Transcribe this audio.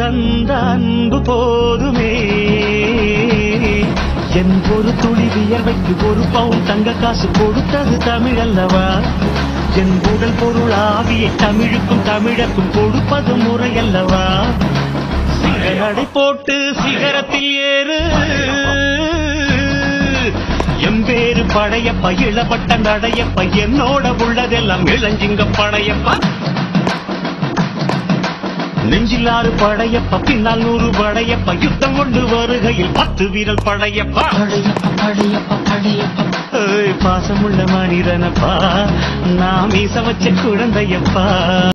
தந்த அன்பு போதுமே என் ஒரு துளி வியர்வைக்கு ஒரு பவுன் தங்க காசு கொடுத்தது தமிழ் அல்லவா என் உடல் பொருள் ஆவியை தமிழுக்கும் தமிழக்கும் கொடுப்பது முறை அல்லவா சிகரடை போட்டு சிகரத்தில் ஏறு எம்பேரு படையப்ப இளப்பட்ட நடையப்ப என்னோட உள்ளதெல்லாம் இளஞ்சிங்க படையப்பா நெஞ்சிலாறு படையப்ப பின்னால் நூறு படையப்ப யுத்தம் கொண்டு வருகையில் பத்து வீரல் படையப்பா படையப்பா படையப்பா படையப்பா ஏய், பாசமுள்ள மனிதனப்பா நான் மீச வச்ச குழந்தையப்பா